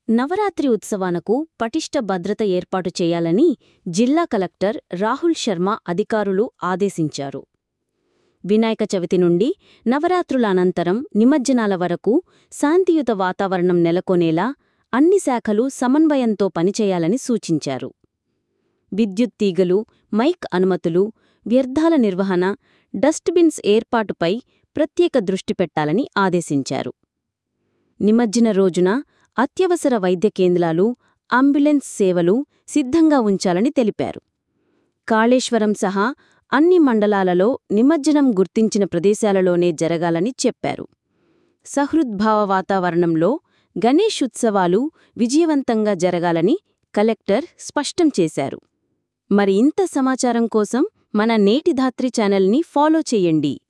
నవరాత్రి ఉత్సవానకు పటిష్ట భద్రత ఏర్పాటు చేయాలని జిల్లా కలెక్టర్ రాహుల్ శర్మ అధికారులు ఆదేశించారు వినాయక చవితి నుండి నవరాత్రుల అనంతరం నిమజ్జనాల వరకు శాంతియుత వాతావరణం నెలకొనేలా అన్ని శాఖలు సమన్వయంతో పనిచేయాలని సూచించారు విద్యుత్ తీగలు మైక్ అనుమతులు వ్యర్థాల నిర్వహణ డస్ట్బిన్స్ ఏర్పాటుపై ప్రత్యేక దృష్టి పెట్టాలని ఆదేశించారు నిమజ్జన రోజున అత్యవసర వైద్య కేంద్రాలు అంబులెన్స్ సేవలు సిద్ధంగా ఉంచాలని తెలిపారు కాళేశ్వరం సహా అన్ని మండలాలలో నిమజ్జనం గుర్తించిన ప్రదేశాలలోనే జరగాలని చెప్పారు సహృద్భావ వాతావరణంలో గణేష్ ఉత్సవాలు విజయవంతంగా జరగాలని కలెక్టర్ స్పష్టం చేశారు మరి ఇంత సమాచారం కోసం మన నేటి ధాత్రి ఛానల్ని ఫాలో చేయండి